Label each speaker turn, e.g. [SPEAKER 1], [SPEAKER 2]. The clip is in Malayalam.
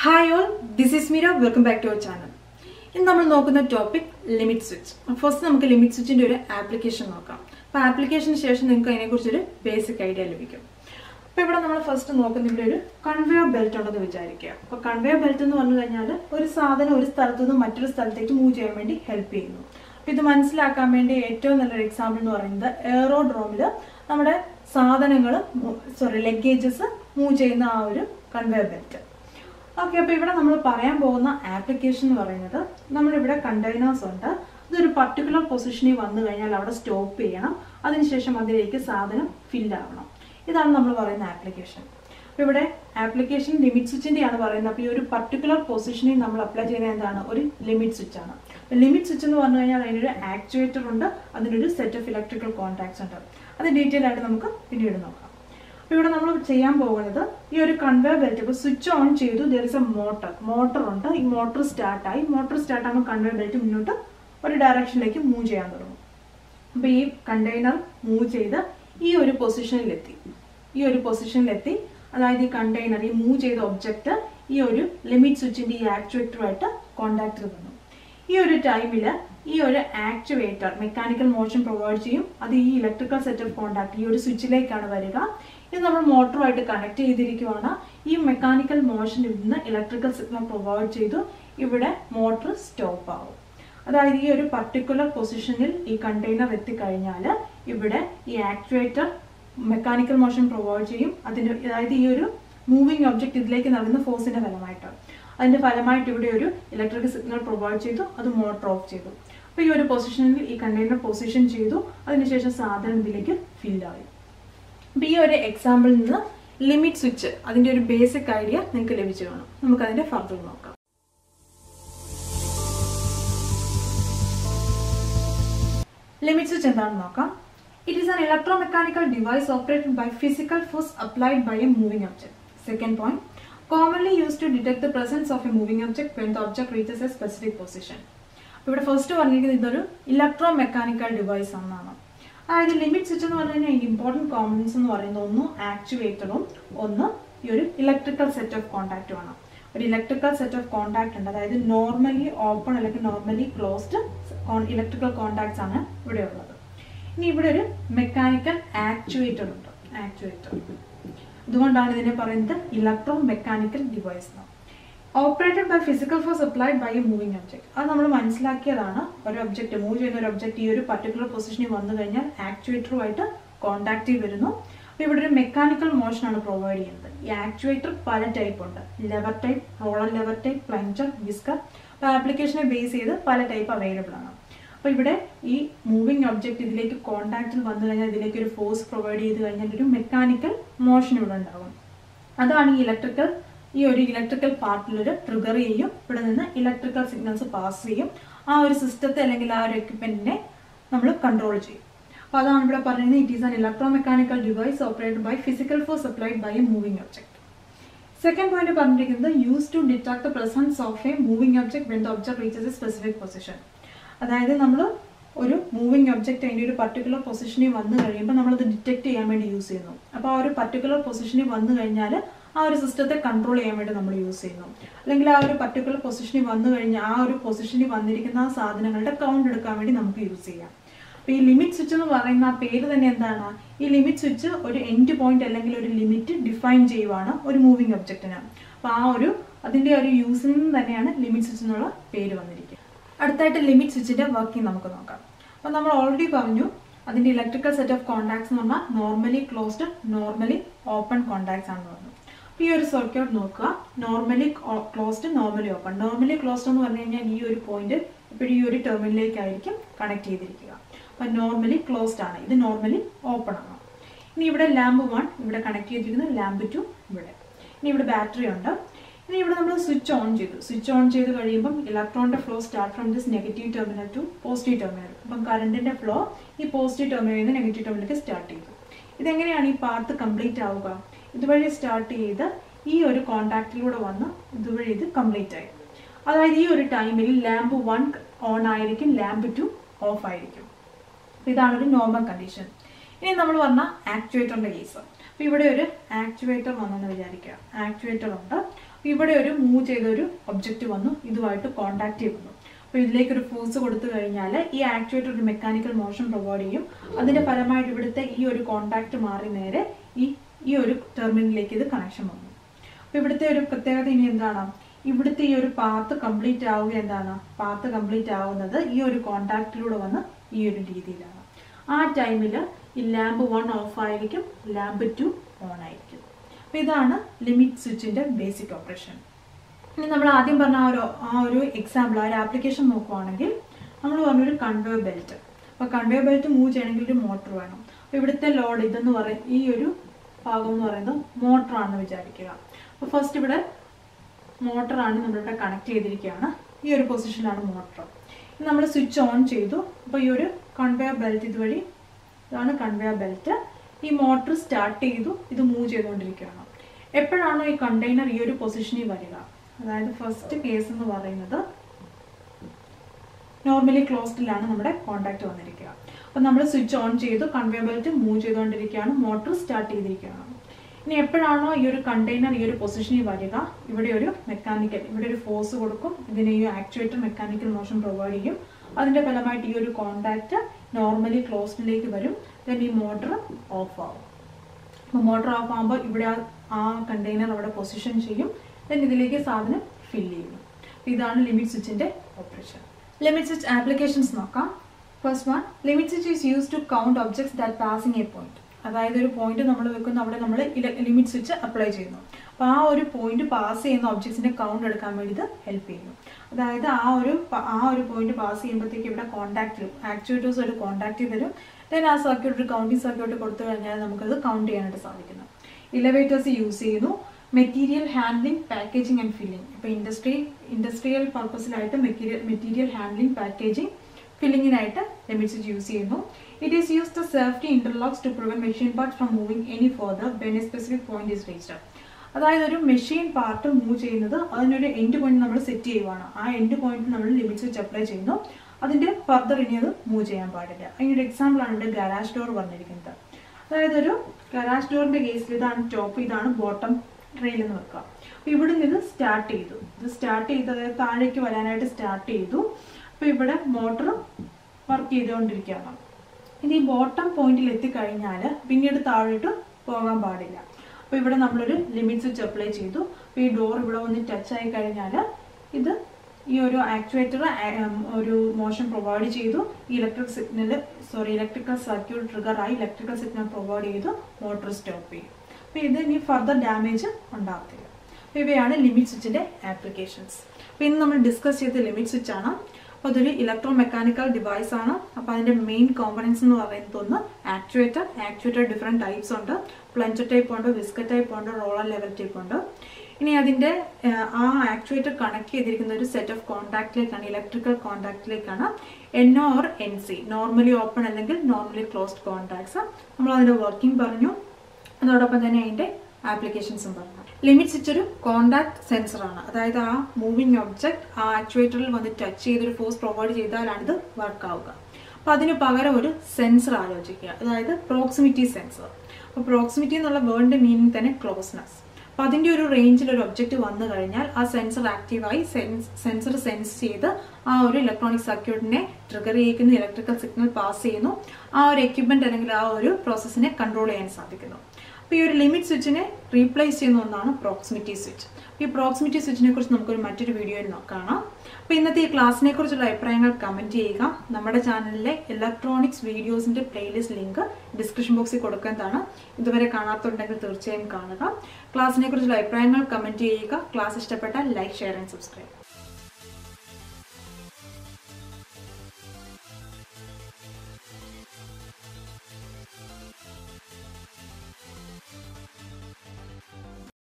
[SPEAKER 1] Hi all this is Meera welcome back to our channel ഇന്ന് നമ്മൾ നോക്കുന്ന ടോപ്പിക് ലിമിറ്റ് സ്വിച്ച് ഫസ്റ്റ് നമുക്ക് ലിമിറ്റ് സ്വിച്ചിൻ്റെ ഒരു ആപ്ലിക്കേഷൻ നോക്കാം അപ്പോൾ ആപ്ലിക്കേഷന് ശേഷം നിങ്ങൾക്ക് അതിനെക്കുറിച്ചൊരു ബേസിക് ഐഡിയ ലഭിക്കും അപ്പോൾ ഇവിടെ നമ്മൾ ഫസ്റ്റ് നോക്കുന്ന ഇവിടെ ഒരു കൺവെയർ ബെൽറ്റ് ഉണ്ടെന്ന് വിചാരിക്കുക അപ്പോൾ കൺവെയർ ബെൽറ്റ് എന്ന് പറഞ്ഞു കഴിഞ്ഞാൽ ഒരു സാധനം ഒരു സ്ഥലത്തു നിന്ന് മറ്റൊരു സ്ഥലത്തേക്ക് മൂവ് ചെയ്യാൻ വേണ്ടി ഹെൽപ്പ് ചെയ്യുന്നു അപ്പോൾ ഇത് മനസ്സിലാക്കാൻ വേണ്ടി ഏറ്റവും നല്ലൊരു എക്സാമ്പിൾ എന്ന് പറയുന്നത് എയറോഡ്രോമിൽ നമ്മുടെ സാധനങ്ങൾ സോറി ലഗേജസ് മൂവ് ചെയ്യുന്ന ആ ഒരു കൺവെയർ ബെൽറ്റ് ഓക്കെ അപ്പോൾ ഇവിടെ നമ്മൾ പറയാൻ പോകുന്ന ആപ്ലിക്കേഷൻ എന്ന് പറയുന്നത് നമ്മളിവിടെ കണ്ടെയ്നേഴ്സ് ഉണ്ട് ഇതൊരു പർട്ടിക്കുലർ പൊസിഷനിൽ വന്നു കഴിഞ്ഞാൽ അവിടെ സ്റ്റോപ്പ് ചെയ്യണം അതിനുശേഷം അതിലേക്ക് സാധനം ഫില്ല് ആവണം ഇതാണ് നമ്മൾ പറയുന്ന ആപ്ലിക്കേഷൻ അപ്പോൾ ഇവിടെ ആപ്ലിക്കേഷൻ ലിമിറ്റ് സ്വിച്ചിൻ്റെയാണ് പറയുന്നത് അപ്പോൾ ഈ ഒരു പർട്ടിക്കുലർ പൊസിഷനിൽ നമ്മൾ അപ്ലൈ ചെയ്യുന്നത് എന്താണ് ഒരു ലിമിറ്റ് സ്വിച്ച് ആണ് ലിമിറ്റ് സ്വിച്ച് എന്ന് പറഞ്ഞു കഴിഞ്ഞാൽ അതിനൊരു ആക്ച്വേറ്റർ ഉണ്ട് അതിനൊരു സെറ്റ് ഓഫ് ഇലക്ട്രിക്കൽ കോൺടാക്ട്സ് ഉണ്ട് അത് ഡീറ്റെയിൽ ആയിട്ട് നമുക്ക് പിന്നീട് നോക്കാം അപ്പോൾ ഇവിടെ നമ്മൾ ചെയ്യാൻ പോകുന്നത് ഈ ഒരു കൺവെയർ ബെൽറ്റ് ഇപ്പോൾ സ്വിച്ച് ഓൺ ചെയ്തു there is a motor motor ഉണ്ട് ഈ മോട്ടർ സ്റ്റാർട്ടായി മോട്ടർ സ്റ്റാർട്ട് ആകുമ്പോൾ കൺവെയർ ബെൽറ്റ് മുന്നോട്ട് ഒരു ഡയറക്ഷനിലേക്ക് മൂവ് ചെയ്യാൻ തുടങ്ങും അപ്പോൾ ഈ കണ്ടെയ്നർ മൂവ് ചെയ്ത് ഈ ഒരു പൊസിഷനിലെത്തി ഈ ഒരു പൊസിഷനിലെത്തി അതായത് ഈ കണ്ടെയ്നർ ഈ മൂവ് ചെയ്ത ഒബ്ജക്റ്റ് ഈ ഒരു ലിമിറ്റ് സ്വിച്ചിൻ്റെ ഈ ആക്ച്വേറ്ററുമായിട്ട് കോണ്ടാക്ട് തന്നു ഈ ഒരു ടൈമിൽ ഈ ഒരു ആക്ച്വേറ്റർ മെക്കാനിക്കൽ മോഷൻ പ്രൊവൈഡ് ചെയ്യും അത് ഈ ഇലക്ട്രിക്കൽ സെറ്റ് ഓഫ് കോണ്ടാക്ട് ഈ ഒരു സ്വിച്ചിലേക്കാണ് വരിക ഇത് നമ്മൾ മോട്ടറുമായിട്ട് കണക്ട് ചെയ്തിരിക്കുവാണ് ഈ മെക്കാനിക്കൽ മോഷനിൽ നിന്ന് ഇലക്ട്രിക്കൽ സിഗ്നൽ പ്രൊവൈഡ് ചെയ്തു ഇവിടെ മോട്ടർ സ്റ്റോപ്പ് ആവും അതായത് ഈ ഒരു പർട്ടിക്കുലർ പൊസിഷനിൽ ഈ കണ്ടെയ്നർ എത്തിക്കഴിഞ്ഞാൽ ഇവിടെ ഈ ആക്ച്വേറ്റർ മെക്കാനിക്കൽ മോഷൻ പ്രൊവൈഡ് ചെയ്യും അതിൻ്റെ അതായത് ഈ ഒരു മൂവിങ് ഒബ്ജക്റ്റ് ഇതിലേക്ക് നൽകുന്ന ഫോഴ്സിന്റെ ഫലമായിട്ട് അതിന്റെ ഫലമായിട്ട് ഇവിടെ ഒരു ഇലക്ട്രിക് സിഗ്നൽ പ്രൊവൈഡ് ചെയ്തു അത് മോട്ടർ ഓഫ് ചെയ്തു അപ്പോൾ ഈ ഒരു പൊസിഷനിൽ ഈ കണ്ടെയ്നർ പൊസിഷൻ ചെയ്തു അതിനുശേഷം സാധനം ഇതിലേക്ക് ഫില്ലായി അപ്പോൾ ഈ ഒരു എക്സാമ്പിളിൽ നിന്ന് ലിമിറ്റ് സ്വിച്ച് അതിൻ്റെ ഒരു ബേസിക് ഐഡിയ നിങ്ങൾക്ക് ലഭിച്ചു കാണും നമുക്കതിൻ്റെ ഫർദർ നോക്കാം ലിമിറ്റ് സ്വിച്ച് എന്താണെന്ന് നോക്കാം it is an electromechanical device operated by physical force applied by a moving object second point commonly used to detect the presence of a moving object when the object reaches a specific position. ഇവിടെ ഫസ്റ്റ് പറഞ്ഞിരിക്കുന്നത് ഇതൊരു ഇലക്ട്രോ മെക്കാനിക്കൽ ഡിവൈസ് എന്നാണ് അതായത് ലിമിറ്റ് സ്വിച്ച് എന്ന് പറഞ്ഞു കഴിഞ്ഞാൽ ഇമ്പോർട്ടൻറ്റ് കോമ്പണൻസ് എന്ന് പറയുന്നത് ഒന്ന് ആക്ച്വേറ്ററും ഒന്ന് ഈ ഒരു ഇലക്ട്രിക്കൽ സെറ്റ് ഓഫ് കോൺടാക്റ്റും ആണ് ഒരു ഇലക്ട്രിക്കൽ സെറ്റ് ഓഫ് കോൺടാക്ട് ഉണ്ട് അതായത് നോർമലി ഓപ്പൺ അല്ലെങ്കിൽ നോർമലി ക്ലോസ്ഡ് ഇലക്ട്രിക്കൽ കോൺടാക്ട്സ് ആണ് ഇവിടെ ഉള്ളത് ഇനി ഇവിടെ ഒരു മെക്കാനിക്കൽ ആക്ച്വേറ്റർ ഉണ്ട് ആക്ച്വേറ്റർ അതുകൊണ്ടാണ് ഇതിനെ പറയുന്നത് electromechanical device operated by physical force applied by a moving object അത് നമ്മൾ മനസ്സിലാക്കിയതാണ് ഒരു ഒബ്ജക്റ്റ് മൂവ് ചെയ്യുന്ന ഒരു ഒബ്ജക്റ്റ് ഈ ഒരു പർട്ടിക്കുലർ പൊസിഷനിൽ വന്നു കഴിഞ്ഞാൽ ആക്ച്വേറ്ററുമായിട്ട് കോൺടാക്ട് വരുന്നു അപ്പോൾ ഇവിടെ ഒരു മെക്കാനിക്കൽ മോഷൻ ആണ് പ്രൊവൈഡ് ചെയ്യുന്നത് ഈ ആക്ച്വേറ്റർ പല ടൈപ്പ് ഉണ്ട് lever type roller lever type plunger whisker അപ്പോൾ ആപ്ലിക്കേഷനെ ബേസ് ചെയ്ത് പല ടൈപ്പ് അവൈലബിൾ ആണ് അപ്പോൾ ഇവിടെ ഈ മൂവിങ് ഒബ്ജക്റ്റ് ഇതിലേക്ക് കോണ്ടാക്റ്റിൽ വന്നു കഴിഞ്ഞാൽ ഇതിലേക്ക് ഒരു ഫോഴ്സ് പ്രൊവൈഡ് ചെയ്ത് കഴിഞ്ഞാൽ ഒരു മെക്കാനിക്കൽ മോഷൻ ഇവിടെ ഉണ്ടാകും അതാണ് ഈ ഇലക്ട്രിക്കൽ ഈ ഒരു ഇലക്ട്രിക്കൽ പാർട്ടിലൊരു ട്രിഗർ ചെയ്യും ഇവിടെ നിന്ന് ഇലക്ട്രിക്കൽ സിഗ്നൽസ് പാസ് ചെയ്യും ആ ഒരു സിസ്റ്റത്തെ അല്ലെങ്കിൽ ആ ഒരു എക്യുപ്മെന്റിനെ നമ്മൾ കൺട്രോൾ ചെയ്യും അപ്പോൾ അതാണ് ഇവിടെ പറയുന്നത് it is an electromechanical device operated by physical force applied by a moving object second point പറഞ്ഞിരിക്കുന്നത് use to detect the presence of a moving object when the object reaches a specific position അതായത് നമ്മൾ ഒരു മൂവിങ് ഒബ്ജക്റ്റ് അതിൻ്റെ ഒരു പർട്ടിക്കുലർ പൊസിഷനിൽ വന്നു കഴിയുമ്പോൾ നമ്മളത് ഡിറ്റക്ട് ചെയ്യാൻ വേണ്ടി യൂസ് ചെയ്യുന്നു അപ്പോൾ ആ ഒരു പർട്ടിക്കുലർ പൊസിഷനിൽ വന്നു കഴിഞ്ഞാൽ ആ ഒരു സിസ്റ്റത്തെ കൺട്രോൾ ചെയ്യാൻ വേണ്ടി നമ്മൾ യൂസ് ചെയ്യുന്നു അല്ലെങ്കിൽ ആ ഒരു പർട്ടിക്കുലർ പൊസിഷനിൽ വന്നു കഴിഞ്ഞാൽ ആ ഒരു പൊസിഷനിൽ വന്നിരിക്കുന്ന ആ സാധനങ്ങളുടെ കൗണ്ട് എടുക്കാൻ വേണ്ടി നമുക്ക് യൂസ് ചെയ്യാം അപ്പോൾ ഈ ലിമിറ്റ് സ്വിച്ച് എന്ന് പറയുന്ന ആ പേര് തന്നെ എന്താണ് ഈ ലിമിറ്റ് സ്വിച്ച് ഒരു എൻഡ് പോയിന്റ് അല്ലെങ്കിൽ ഒരു ലിമിറ്റ് ഡിഫൈൻ ചെയ്യുവാണ് ഒരു മൂവിങ് ഒബ്ജക്റ്റിന് അപ്പോൾ ആ ഒരു അതിൻ്റെ ഒരു യൂസിൽ നിന്ന് തന്നെയാണ് ലിമിറ്റ് സ്വിച്ച് എന്നുള്ള പേര് വന്നിരിക്കുന്നത് അടുത്തായിട്ട് ലിമിറ്റ് സ്വിച്ചിന്റെ വർക്കിംഗ് നമുക്ക് നോക്കാം അപ്പോൾ നമ്മൾ ഓൾറെഡി പറഞ്ഞു അതിന്റെ ഇലക്ട്രിക്കൽ സെറ്റ് ഓഫ് കോൺടാക്ട്സ് എന്ന് പറഞ്ഞാൽ normally closed normally open contacts ആണെന്ന് പറഞ്ഞു അപ്പോൾ ഈ ഒരു സർക്യൂട്ട് നോക്കുക normally closed normally open normally closed എന്ന് പറഞ്ഞു കഴിഞ്ഞാൽ ഈ ഒരു പോയിന്റ് ഇപ്പോഴും ഈ ഒരു ടെർമിനലിലേക്കായിരിക്കും കണക്ട് ചെയ്തിരിക്കുക അപ്പോൾ നോർമലി ക്ലോസ്ഡ് ആണ് ഇത് നോർമലി ഓപ്പൺ ആണ് ഇനി ഇവിടെ ലാമ്പ് വൺ ഇവിടെ കണക്ട് ചെയ്തിരിക്കുന്നത് ലാമ്പ് ടു ഇവിടെ ഇനി ഇവിടെ ബാറ്ററി ഉണ്ട് ഇനി ഇവിടെ നമ്മൾ സ്വിച്ച് ഓൺ ചെയ്തു സ്വിച്ച് ഓൺ ചെയ്ത് കഴിയുമ്പം ഇലക്ട്രോണിന്റെ flow start from this negative terminal to positive terminal അപ്പം കറണ്ടിന്റെ ഫ്ലോ ഈ പോസിറ്റീവ് ടെർമിനലിൽ നിന്ന് നെഗറ്റീവ് ടെർമിനലിലേക്ക് സ്റ്റാർട്ട് ചെയ്തു ഇതെങ്ങനെയാണ് ഈ പാത്ത് കംപ്ലീറ്റ് ആവുക ഇതുവഴി സ്റ്റാർട്ട് ചെയ്ത് ഈ ഒരു കോണ്ടാക്റ്റിലൂടെ വന്ന് ഇതുവഴി ഇത് കംപ്ലീറ്റ് ആയി അതായത് ഈ ഒരു ടൈമിൽ ലാമ്പ് വൺ ഓൺ ആയിരിക്കും ലാമ്പ് ടു ഓഫ് ആയിരിക്കും ഇതാണ് ഒരു നോർമൽ കണ്ടീഷൻ ഇനി നമ്മൾ പറഞ്ഞ ആക്ച്വേറ്ററിന്റെ കേസ് അപ്പോൾ ഇവിടെ ഒരു ആക്ച്വേറ്റർ വന്നെന്ന് വിചാരിക്കുക ആക്ച്വേറ്റർ ഉണ്ട് ഇവിടെ ഒരു മൂവ് ചെയ്ത ഒരു ഒബ്ജക്റ്റ് വന്നു ഇതുമായിട്ട് കോണ്ടാക്ട് ചെയ്യുന്നു അപ്പോൾ ഇതിലേക്ക് ഒരു ഫോഴ്സ് കൊടുത്തു കഴിഞ്ഞാൽ ഈ ആക്ച്വേറ്റർ ഒരു മെക്കാനിക്കൽ മോഷൻ പ്രൊവൈഡ് ചെയ്യും അതിന്റെ ഫലമായിട്ട് ഇവിടുത്തെ ഈ ഒരു കോണ്ടാക്ട് മാറി നേരെ ഈ ഈ ഒരു ടെർമിനലിലേക്ക് ഇത് കണക്ഷൻ വന്നു അപ്പോൾ ഇവിടുത്തെ ഒരു പ്രത്യേകത ഇനി എന്താണ് ഇവിടുത്തെ ഈ ഒരു പാത്ത് കംപ്ലീറ്റ് ആവുക എന്താണ് പാത്ത് കംപ്ലീറ്റ് ആവുന്നത് ഈ ഒരു കോണ്ടാക്റ്റിലൂടെ വന്ന് ഈ ഒരു രീതിയിലാണ് ആ ടൈമിൽ ഈ ലാമ്പ് വൺ ഓഫ് ആയിരിക്കും ലാമ്പ് ടു ഓൺ ആയിരിക്കും അപ്പോൾ ഇതാണ് ലിമിറ്റ് സ്വിച്ചിന്റെ ബേസിക് ഓപ്പറേഷൻ ഇനി നമ്മൾ ആദ്യം പറഞ്ഞ ആ ഒരു ആ ഒരു എക്സാമ്പിൾ ആ ഒരു ആപ്ലിക്കേഷൻ നോക്കുവാണെങ്കിൽ നമ്മൾ പറഞ്ഞൊരു കൺവേർ ബെൽറ്റ് അപ്പോൾ കൺവേർ ബെൽറ്റ് മൂവ് ചെയ്യണമെങ്കിൽ ഒരു മോട്ടർ വേണം അപ്പോൾ ഇവിടുത്തെ ലോഡ് ഇതെന്ന് പറയും ഈ ഒരു ഭാഗം എന്ന് പറയുന്നത് മോട്ടറാണെന്ന് വിചാരിക്കുക അപ്പോൾ ഫസ്റ്റ് ഇവിടെ മോട്ടറാണ് നമ്മളിവിടെ കണക്ട് ചെയ്തിരിക്കുകയാണ് ഈ ഒരു പൊസിഷനിലാണ് മോട്ടർ നമ്മൾ സ്വിച്ച് ഓൺ ചെയ്തു അപ്പോൾ ഈ ഒരു കൺവെയർ ബെൽറ്റ് ഇതുവഴി ഇതാണ് കൺവെയർ ബെൽറ്റ് ഈ മോട്ടർ സ്റ്റാർട്ട് ചെയ്തു ഇത് മൂവ് ചെയ്തുകൊണ്ടിരിക്കുകയാണ് എപ്പോഴാണോ ഈ കണ്ടെയ്നർ ഈ ഒരു പൊസിഷനിൽ വരിക അതായത് ഫസ്റ്റ് കേസ് എന്ന് പറയുന്നത് നോർമലി ക്ലോസ്ഡിലാണ് നമ്മുടെ കോണ്ടാക്ട് വന്നിരിക്കുക അപ്പം നമ്മൾ സ്വിച്ച് ഓൺ ചെയ്തു കൺവെയർ ബെൽറ്റ് മൂവ് ചെയ്തുകൊണ്ടിരിക്കുകയാണ് മോട്ടർ സ്റ്റാർട്ട് ചെയ്തിരിക്കുകയാണ് ഇനി എപ്പോഴാണോ ഈ ഒരു കണ്ടെയ്നർ ഈ ഒരു പൊസിഷനിൽ വരിക ഇവിടെ ഒരു മെക്കാനിക്കൽ ഇവിടെ ഒരു ഫോഴ്സ് കൊടുക്കും ഇതിന് ഈ ആക്ച്വേറ്റർ മെക്കാനിക്കൽ മോഷൻ പ്രൊവൈഡ് ചെയ്യും അതിന്റെ ഫലമായിട്ട് ഈ ഒരു കോണ്ടാക്ട് നോർമലി ക്ലോസ്ഡിലേക്ക് വരും ദെൻ ഈ മോട്ടർ ഓഫ് ആവും അപ്പോൾ മോട്ടർ ഓഫ് ആകുമ്പോൾ ഇവിടെ ആ- ആ കണ്ടെയ്നർ അവിടെ പൊസിഷൻ ചെയ്യും ദെൻ ഇതിലേക്ക് സാധനം ഫില്ല് ചെയ്യും അപ്പോൾ ഇതാണ് ലിമിറ്റ് സ്വിച്ചിന്റെ ഓപ്പറേഷൻ ലിമിറ്റ് സ്വിച്ച് ആപ്ലിക്കേഷൻസ് നോക്കാം first one limit switch is use to count objects that passing a point അതായത് ഒരു പോയിന്റ് നമ്മൾ വെക്കുന്ന അവിടെ നമ്മൾ ലിമിറ്റ് സ്വിച്ച് അപ്ലൈ ചെയ്യുന്നു അപ്പോൾ ആ ഒരു പോയിന്റ് പാസ് ചെയ്യുന്ന ഒബ്ജക്ട്സിന്റെ കൗണ്ട് എടുക്കാൻ വേണ്ടി ഇത് ഹെൽപ്പ് ചെയ്യുന്നു അതായത് ആ ഒരു പ- ആ ഒരു പോയിന്റ് പാസ് ചെയ്യുമ്പോഴത്തേക്ക് ഇവിടെ കോൺടാക്ട് ആക്ച്വേറ്റേഴ്സ് ഒരു കോൺടാക്ട് തരും ദെൻ ആ സർക്യൂട്ട് ഒരു കൗണ്ടിങ് സർക്യൂട്ട് കൊടുത്തു കഴിഞ്ഞാൽ നമുക്കത് കൗണ്ട് ചെയ്യാനായിട്ട് സാധിക്കുന്നു ഇലവേറ്റേഴ്സ് യൂസ് ചെയ്യുന്നു material handling packaging and filling ഇപ്പോൾ ഇൻഡസ്ട്രി ഇൻഡസ്ട്രിയൽ പർപ്പസിലായിട്ട് മെറ്റീരിയൽ മെറ്റീരിയൽ ഹാൻഡ്ലിംഗ് പാക്കേജിംഗ് ഫില്ലിങ്ങിനായിട്ട് ലിമിറ്റ്സ് യൂസ് ചെയ്യുന്നു it is use the safety interlocks to prevent machine parts from moving any further when a specific point is reached അതായത് ഒരു മെഷീൻ പാർട്ട് മൂവ് ചെയ്യുന്നത് അതിനൊരു എൻഡ് പോയിന്റ് നമ്മൾ സെറ്റ് ചെയ്യുവാണ് ആ എൻഡ് പോയിന്റ് നമ്മൾ ലിമിറ്റ്സ് വെച്ച് അപ്ലൈ ചെയ്യുന്നു അതിന്റെ ഫർദർ ഇനി അത് മൂവ് ചെയ്യാൻ പാടില്ല അതിനൊരു എക്സാമ്പിൾ ആണ് ഇവിടെ ഗരാജ് ഡോർ പറഞ്ഞിരിക്കുന്നത് അതായത് ഒരു ഗരാജ് ഡോറിന്റെ കേസിൽ ഇതാണ് ടോപ്പ് ഇതാണ് ബോട്ടം ട്രെയിൽ എന്ന് വെക്കുക അപ്പൊ ഇവിടെ നിന്ന് ഇത് സ്റ്റാർട്ട് ചെയ്തു ഇത് സ്റ്റാർട്ട് ചെയ്ത് അതായത് താഴേക്ക് വരാനായിട്ട് സ്റ്റാർട്ട് ചെയ്തു അപ്പൊ ഇവിടെ മോട്ടർ വർക്ക് ചെയ്തുകൊണ്ടിരിക്കുകയാണ് ഇനി ഈ ബോട്ടം പോയിന്റിൽ എത്തിക്കഴിഞ്ഞാൽ പിന്നീട് താഴോട്ട് പോകാൻ പാടില്ല അപ്പോൾ ഇവിടെ നമ്മളൊരു ലിമിറ്റ് സ്വിച്ച് അപ്ലൈ ചെയ്തു അപ്പോൾ ഈ ഡോർ ഇവിടെ വന്ന് ടച്ച് ആയി കഴിഞ്ഞാൽ ഇത് ഈ ഒരു ആക്ച്വേറ്റർ ഒരു മോഷൻ പ്രൊവൈഡ് ചെയ്തു electric signal sorry electrical circuit trigger ആയി ഇലക്ട്രിക്കൽ സിഗ്നൽ പ്രൊവൈഡ് ചെയ്തു മോട്ടോർ സ്റ്റോപ്പ് ചെയ്യും അപ്പോൾ ഇത് ഇനി ഫർദർ ഡാമേജ് ഉണ്ടാകത്തില്ല അപ്പോൾ ഇവയാണ് ലിമിറ്റ് സ്വിച്ചിൻ്റെ ആപ്ലിക്കേഷൻസ് അപ്പോൾ ഇന്ന് നമ്മൾ ഡിസ്കസ് ചെയ്ത ലിമിറ്റ് സ്വിച്ച് ആണ് അപ്പോൾ അതൊരു ഇലക്ട്രോ മെക്കാനിക്കൽ ഡിവൈസ് ആണ് അപ്പോൾ അതിൻ്റെ മെയിൻ കോമ്പണൻസ് എന്ന് പറയുന്നത് ഒന്ന് ആക്ച്വേറ്റർ ആക്ച്വേറ്റർ ഡിഫറെൻറ്റ് ടൈപ്സ് ഉണ്ട് പ്ലഞ്ചർ ടൈപ്പ് ഉണ്ട് വിസ്കറ്റ് ടൈപ്പ് ഉണ്ട് റോളർ ലെവൽ ടൈപ്പ് ഉണ്ട് ഇനി അതിൻ്റെ ആ ആക്ച്വേറ്റർ കണക്ട് ചെയ്തിരിക്കുന്ന ഒരു സെറ്റ് ഓഫ് കോൺടാക്റ്റിലേക്കാണ് ഇലക്ട്രിക്കൽ കോൺടാക്റ്റിലേക്കാണ് N or N C normally open അല്ലെങ്കിൽ നോർമലി ക്ലോസ്ഡ് കോൺടാക്ട്സ് നമ്മൾ അതിൻ്റെ വർക്കിംഗ് പറഞ്ഞു അതോടൊപ്പം തന്നെ അതിൻ്റെ ആപ്ലിക്കേഷൻസും പറഞ്ഞു ലിമിറ്റ് സ്വിച്ച് ഒരു കോണ്ടാക്ട് സെൻസർ ആണ് അതായത് ആ മൂവിങ് ഒബ്ജക്ട് ആ ആക്ച്വേറ്ററിൽ വന്ന് ടച്ച് ചെയ്തൊരു ഫോഴ്സ് പ്രൊവൈഡ് ചെയ്താലാണിത് വർക്ക് ആവുക അപ്പോൾ അതിന് പകരം ഒരു സെൻസർ ആലോചിക്കുക അതായത് പ്രോക്സിമിറ്റി സെൻസർ അപ്പോൾ പ്രോക്സിമിറ്റി എന്നുള്ള വേർഡിന്റെ മീനിങ് തന്നെ ക്ലോസ്നെസ് അപ്പോൾ അതിൻ്റെ ഒരു റേഞ്ചിൽ ഒരു ഒബ്ജക്റ്റ് വന്നു കഴിഞ്ഞാൽ ആ സെൻസർ ആക്റ്റീവായി സെൻസ് സെൻസർ സെൻസ് ചെയ്ത് ആ ഒരു ഇലക്ട്രോണിക് സർക്യൂട്ടിനെ ട്രിഗർ ചെയ്യിക്കുന്നു ഇലക്ട്രിക്കൽ സിഗ്നൽ പാസ് ചെയ്യുന്നു ആ ഒരു എക്യുപ്മെന്റ് അല്ലെങ്കിൽ ആ ഒരു പ്രോസസ്സിനെ കൺട്രോൾ ചെയ്യാൻ സാധിക്കുന്നു അപ്പോൾ ഈ ഒരു ലിമിറ്റ് സ്വിച്ചിനെ റീപ്ലേസ് ചെയ്യുന്ന ഒന്നാണ് പ്രോക്സിമിറ്റി സ്വിച്ച് ഈ പ്രോക്സിമിറ്റി സ്വിച്ചിനെ കുറിച്ച് നമുക്കൊരു മറ്റൊരു വീഡിയോയിൽ കാണാം അപ്പോൾ ഇന്നത്തെ ഈ ക്ലാസ്സിനെ കുറിച്ചുള്ള അഭിപ്രായങ്ങൾ കമൻറ്റ് ചെയ്യുക നമ്മുടെ ചാനലിലെ ഇലക്ട്രോണിക്സ് വീഡിയോസിൻ്റെ പ്ലേലിസ്റ്റ് ലിങ്ക് ഡിസ്ക്രിപ്ഷൻ ബോക്സിൽ കൊടുക്കുന്നതാണ് ഇതുവരെ കാണാത്തുണ്ടെങ്കിൽ തീർച്ചയായും കാണുക ക്ലാസ്സിനെ കുറിച്ചുള്ള അഭിപ്രായങ്ങൾ കമൻറ്റ് ചെയ്യുക ക്ലാസ് ഇഷ്ടപ്പെട്ടാൽ ലൈക്ക് ഷെയർ ആൻഡ് സബ്സ്ക്രൈബ്